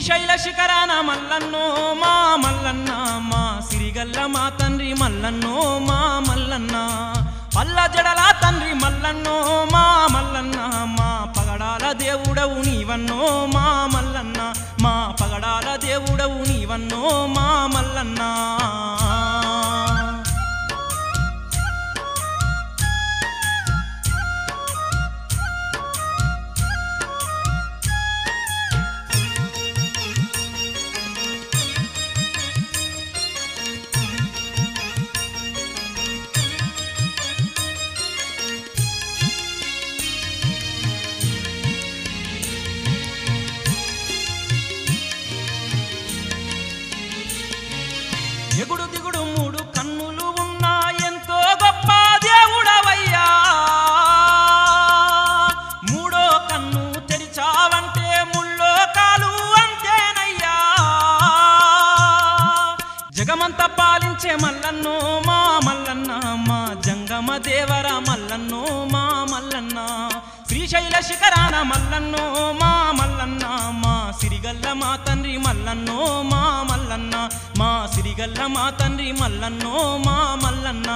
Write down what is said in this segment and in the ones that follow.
శ్రీశైల శిఖరాన మల్లన్నో మా మల్లన్న మా సిరిగల్ల మా తండ్రి మల్లన్నో మా మల్లన్న పల్ల జడల తండ్రి మల్లన్నో మా మల్లన్న మా పగడాల దేవుడవు నీవన్నో మా మల్లన్న మా పగడాల దేవుడవు నీవన్నో మా మల్లన్న ఎగుడు దిగుడు మూడు కన్నులు ఉన్నా ఎంతో గొప్ప దేవుడవయ్యా మూడో కన్ను తెరిచావంటే ముళ్ళో కాలు అంతేనయ్యా జగమంత పాలించే మల్లన్నో మా మల్లన్న మా జంగమ దేవర మల్లన్నో మా మల్లన్న శ్రీశైల శిఖరాన మల్లన్నో మా మల్లన్న మా సిరిగల్ల మా తండ్రి మల్లన్నో మా మల్లన్న మా సిరిగల్ల మా తండ్రి మల్లన్నో మా మల్లన్న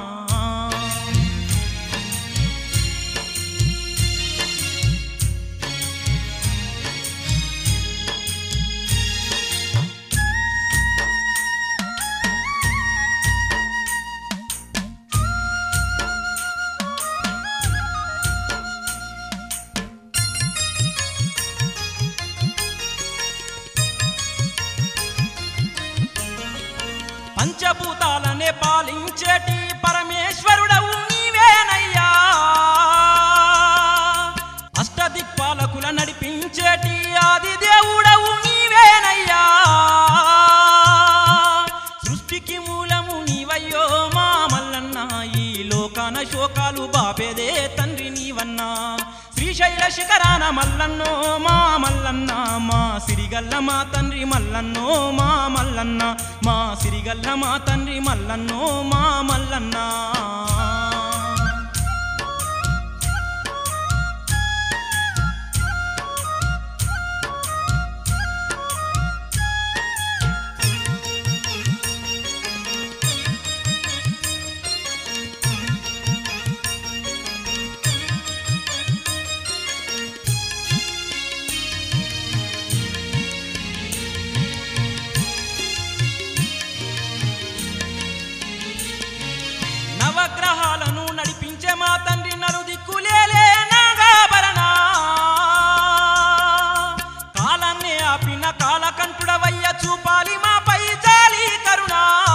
పంచభూతాలనే పాలించేటి పరమేశ్వరుడవు నీవేనయ్యా అష్టదిక్పాలకుల నడిపించేటి ఆది దేవుడవు నీవేనయ్యా సృష్టికి మూలము నీవయ్యో మా మల్లన్న ఈ లోకాన శోకాలు బాపేదే తండ్రి నీవన్నా శ్రీశైల శిఖరాన మల్లన్నో మా మల్లన్న మా సిరిగల్ల మా తండ్రి మల్లన్నో మా మల్లన్న మా సిరిగల్ల మా తండ్రి మల్లన్నో మా మల్లన్న నవగ్రహాలను నడిపించే మా తండ్రి నలు దిక్కులేలే నాగాభరణ కాలాన్ని ఆపిన కాలకంఠుడవయ్య చూపాలి మాపై జాలి కరుణ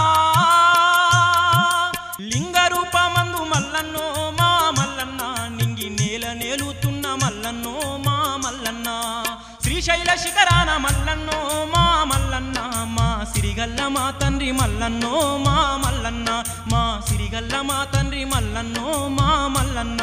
లింగ రూపమందు మల్లన్నో మా మల్లన్న నింగి నేల నేలుతున్న మల్లన్నో మా మల్లన్న శ్రీశైల శిఖరాన మల్లన్నో మా మల్లన్న మా సిరిగల్ల మా తండ్రి మల్లన్నో మా మల్లన్న మా సిరిగల్ల మా తండ్రి మల్లన్నో మా మల్లన్న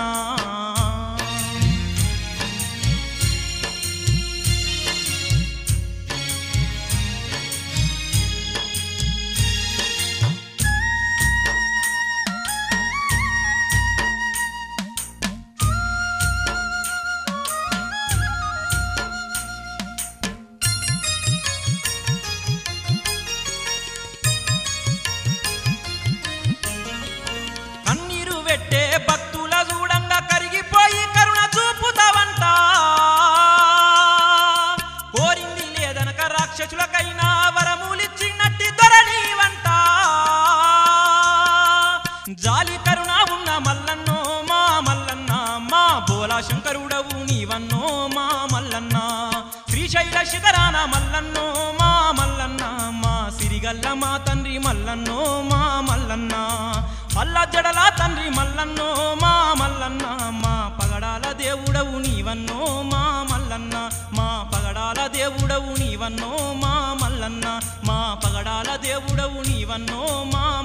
కన్నీరు పెట్టే భక్తుల చూడంగా కరిగిపోయి కరుణ చూపుతావంట కోరింది లేదనక రాక్షసులకైనా వరములిచ్చినట్టి దొరనీవంట జాలి కరుణ ఉన్న మల్లన్నో మా మల్లన్న మా బోలా శంకరుడవు నీవన్నో మా మల్లన్న శ్రీశైల శిఖరాన మల్లన్నో మా మల్లన్న మా సిరిగల్ల మా తండ్రి మల్లన్నో మా మల్లన్న పల్ల జడల తండ్రి మల్లన్నో మా మల్లన్న మా పగడాల దేవుడవు నీవన్నో మా మల్లన్న మా పగడాల దేవుడవు నీవన్నో మా మల్లన్న మా పగడాల దేవుడవు నీవన్నో మా